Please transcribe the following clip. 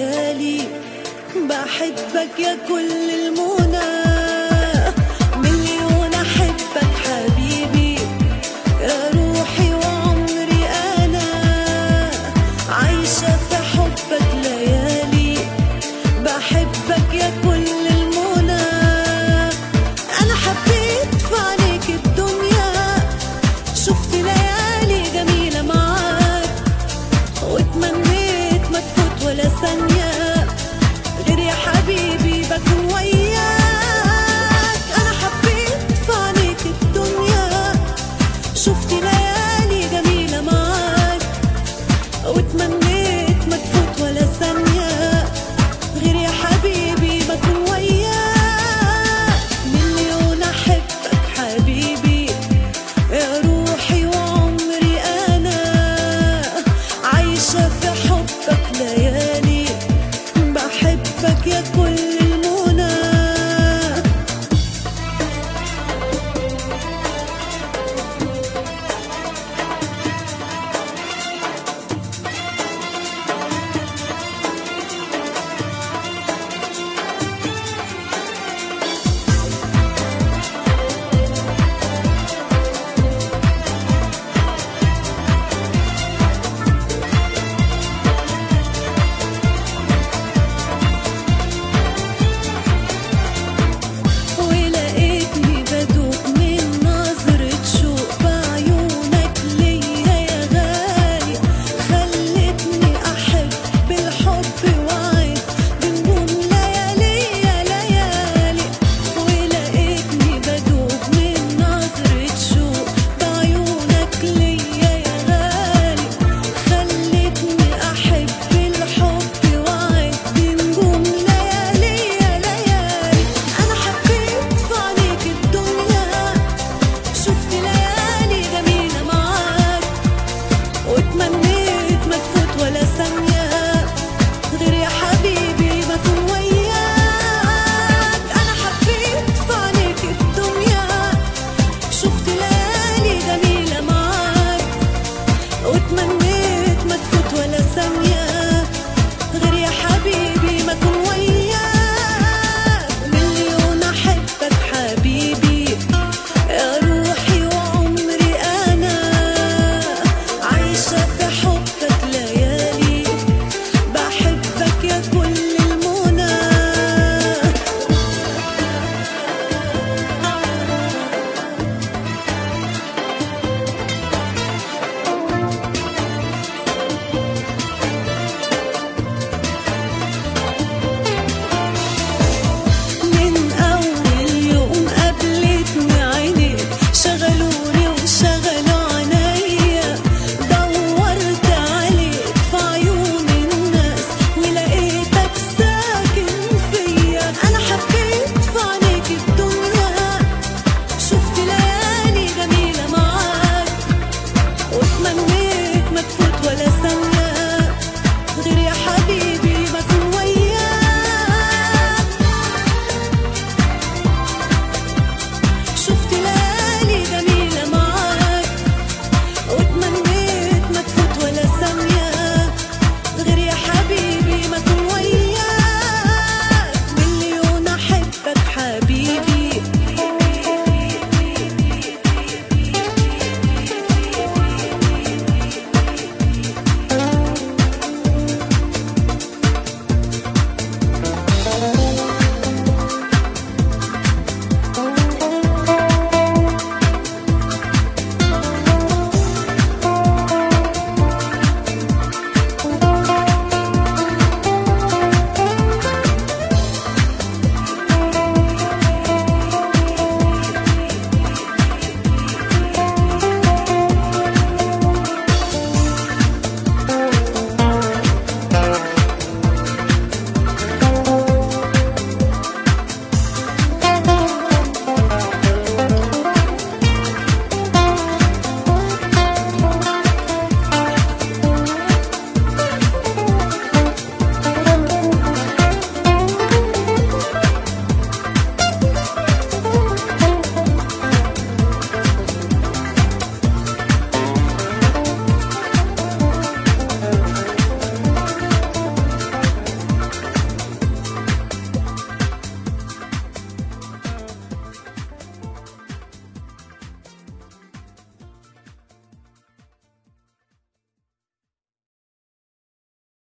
ليالي بحبك يا كل المنى مليون احبك حبيبي يا روحي وعمري انا عايشة في حبك ليالي بحبك يا كل المنى انا حبيت في عينيك الدنيا شفت ليالي جميلة معاك واتمنيت ما تفوت ولا ثانية غير يا حبيبي بكون وياك أنا حبيت في عينيك الدنيا شفت ليالي جميلة معاك واتمنيت ما تفوت ولا ثانية غير يا حبيبي بكون وياك مليون أحبك حبيبي يا روحي وعمري أنا عايشة في حبك ليالي بحبك يا كل المنى ولقيتني بدوق من نظرة شوق بعيونك ليا يا غالي خلتني أحب الحب وعيد بنجوم ليالي يا ليالي ولقيتني بدوق من نظرة شوق بعيونك ليا يا غالي خلتني أحب الحب وعيد بنجوم ليالي يا ليالي أنا حبيت في عينيك الدنيا شفت ليالي جميلة معاك واتمنيت ما تفوت ولا ثانية غير يا حبيبي ما أكون وياك أنا حبيت في عينيك الدنيا شفت ليالي جميلة معاك واتمنيت ما تفوت ولا ثانية غير يا حبيبي ما أكون وياك مليون أحبك حبيبي يا روحي وعمري أنا عايشة في حبك ليالي بحبك يا كل